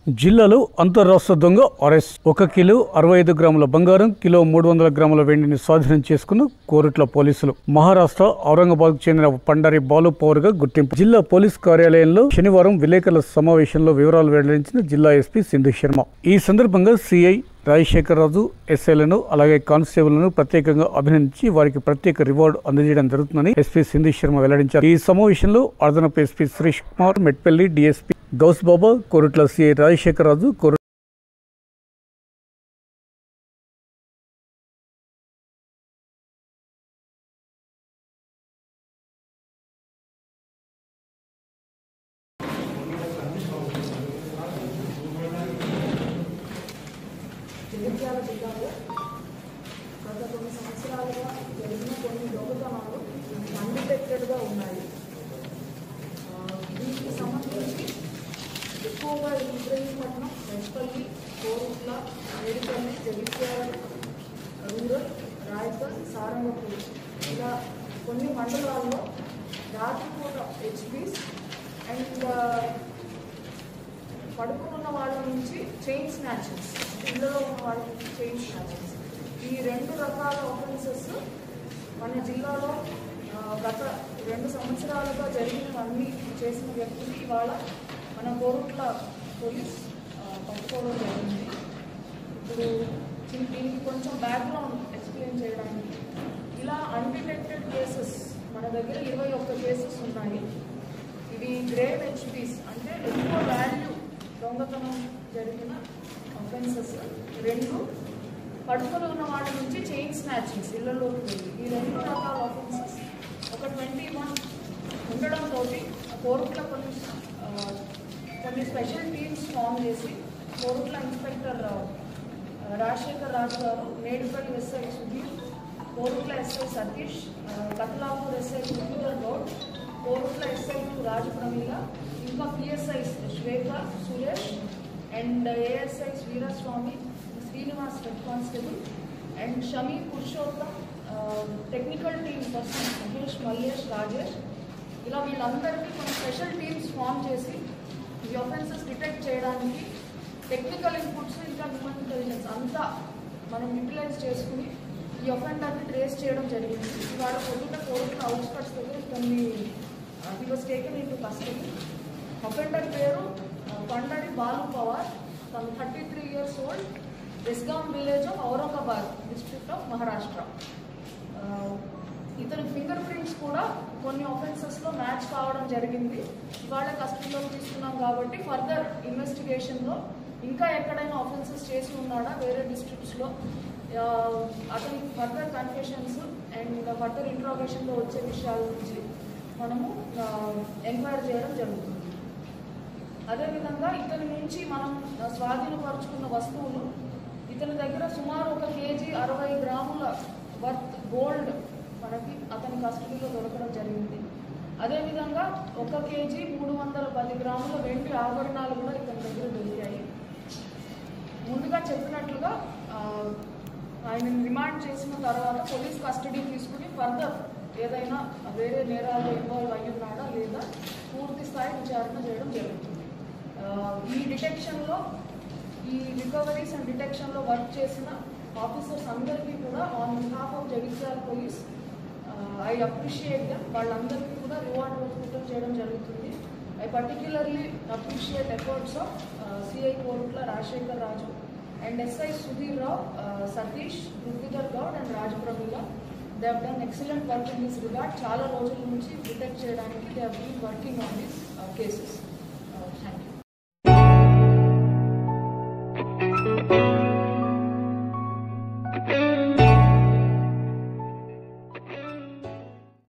జిల్లాలో అంతర్రాష్ట్ర దొంగ అరెస్ట్ ఒక కిలో అరవై ఐదు గ్రాముల బంగారం కిలో మూడు వందల గ్రాముల వెండిని స్వాధీనం చేసుకున్న కోరుట్ల పోలీసులు మహారాష్ట్ర ఔరంగాబాద్ చెందిన పండారి బాలు పవర్ గా గుర్తింపు జిల్లా పోలీస్ కార్యాలయంలో శనివారం విలేకరుల సమావేశంలో వివరాలు వెల్లడించిన జిల్లా ఎస్పీ సింధు శర్మ ఈ సందర్భంగా సిఐ రాజశేఖర్ రాజు ఎస్ఐలను అలాగే కానిస్టేబుల్ను ప్రత్యేకంగా అభినందించి వారికి ప్రత్యేక రివార్డు అందజేయడం జరుగుతుందని ఎస్పీ సింధు శర్మ వెల్లడించారు ఈ సమావేశంలో అదనపు SP Suresh Kumar Metpalli DSP Gaus Baba Korutla CI Rajasekhar Raju కోరు జగిత్యాల జిల్లాలో గత కొన్ని సంవత్సరాలుగా జరిగిన కొన్ని దొంగతనాలు అన్డిటెక్టెడ్గా ఉన్నాయి ఆ, వీటికి సంబంధించి ఎక్కువగా ఇబ్రహీంపట్నం వెస్పల్లి కోరుట్ల మేడిపల్లి జగిత్యాల రూరల్ రాయపల్ సారంగపూర్ ఇలా కొన్ని మండలాల్లో రాత్రిపూట హెచ్పీస్ అండ్ పడుకున్న వాళ్ళ నుంచి చైన్ స్నాచెస్ ఇళ్ళలో ఉన్న వాళ్ళ నుంచి చైన్ స్నాచెస్ ఈ రెండు రకాల ఆఫెన్సెస్ మన జిల్లాలో ఆ, గత రెండు సంవత్సరాలుగా జరిగినవన్నీ చేసిన వ్యక్తులు ఇవాళ మన కోరుట్ల పోలీస్ ఆ, పట్టుకోవడం జరిగింది ఇప్పుడు దీని- దీనికి కొంచెం బ్యాక్గ్రౌండ్ ఎక్స్ప్లెయిన్ చేయడానికి ఇలా అన్డిటెక్టెడ్ కేసెస్ మన దగ్గర ఇరవై ఒక్క కేసెస్ ఉన్నాయి ఇవి గ్రేవ్ హెచ్పీస్ అంటే ఎక్కువ వాల్యూ దొంగతనం జరిగిన అఫెన్సెస్ రెండు పడుకొని ఉన్న వాళ్ళ నుంచి చైన్ స్నాచింగ్స్ ఇళ్లలోకి వెళ్ళి ఈ రెండు రకాల అఫెన్సెస్ ఒక ట్వంటీ వన్ ఉండడంతో కోరుట్ల పోలీస్ ఆ, కొన్ని స్పెషల్ టీమ్స్ ఫామ్ చేసి కోరుట్ల ఇన్స్పెక్టర్ ఆ, రాజశేఖర్ రాజు గారు మేడిపల్లి ఎస్ఐ సుధీర్ కోరుట్ల ఎస్ఐ సతీష్ ఆ, కత్లాపూర్ ఎస్ఐ కుమార్ గౌడ్ కోరుట్ల ఎస్ఐ రాజు ప్రమీల ఇంకా PSI Swetha Suresh and ASI Veeraswamy Srinivas head constable and Shami Purushottam technical team person Mahesh Mallesh Rajesh ఇలా వీళ్ళందరికీ కొన్ని స్పెషల్ టీమ్స్ ఫామ్ చేసి ఈ ఆఫెన్సెస్ డిటెక్ట్ చేయడానికి టెక్నికల్ ఇన్పుట్స్ ఇంకా హ్యూమన్ ఇంటెలిజెన్స్ అంతా మనం యూటిలైజ్ చేసుకుని ఈ ఒఫెండర్ని ట్రేస్ చేయడం జరిగింది ఇవాళ పొద్దున్న కోరుకున్న అవుట్స్కట్స్ దగ్గర కొన్ని he was taken in to custody offender పేరు ఆ, పండడి బాలు పవార్ తను thirty three years old Besgaon village of Aurangabad district of Maharashtra ఆ, ఇతని ఫింగర్ ప్రింట్స్ కూడా కొన్ని ఆఫెన్సెస్లో మ్యాచ్ కావడం జరిగింది ఇవాళ కస్టడీలోకి తీసుకున్నాం కాబట్టి ఫర్దర్ ఇన్వెస్టిగేషన్లో ఇంకా ఎక్కడైనా ఆఫెన్సెస్ చేసి ఉన్నాడా వేరే డిస్ట్రిక్ట్స్లో అతని ఫర్దర్ కన్ఫెషన్స్ అండ్ ఫర్దర్ ఇంట్రాగేషన్లో వచ్చే విషయాల గురించి మనము ఎంక్వైరీ చేయడం జరుగుతుంది అదేవిధంగా ఇతని నుంచి మనం ఆ, స్వాధీనపరుచుకున్న వస్తువులు ఇతని దగ్గర సుమారు ఒక కేజీ అరవై గ్రాముల వర్త్ గోల్డ్ మనకి అతని కస్టడీలో దొరకడం జరిగింది అదేవిధంగా ఒక కేజీ మూడు వందల పది గ్రాముల వెండి ఆభరణాలు కూడా ఇతని దగ్గర దొరికాయి ముందుగా చెప్పినట్లుగా ఆ, ఆయనను రిమాండ్ చేసిన తర్వాత పోలీస్ కస్టడీ తీసుకుని ఫర్దర్ ఏదైనా వేరే నేరాల్లో ఇన్వాల్వ్ అయ్యి ఉన్నాడా లేదా పూర్తి స్థాయి విచారణ చేయడం జరుగుతుంది ఆ, ఈ డిటెక్షన్లో ఈ రికవరీస్ అండ్ డిటెక్షన్లో వర్క్ చేసిన ఆఫీసర్స్ అందరికీ కూడా on behalf of Jagtial police I appreciate them వాళ్ళందరికీ కూడా రివార్డ్ రిక్రూట్ చేయడం జరుగుతుంది I particularly appreciate efforts of CI Korutla Rajasekhar Raju and SI Sudheer Rao Satish Prithvidhar Goud and Raj Pramila they have done excellent work in this regard చాలా రోజుల నుంచి డిటెక్ట్ చేయడానికి they have been working on this cases thank you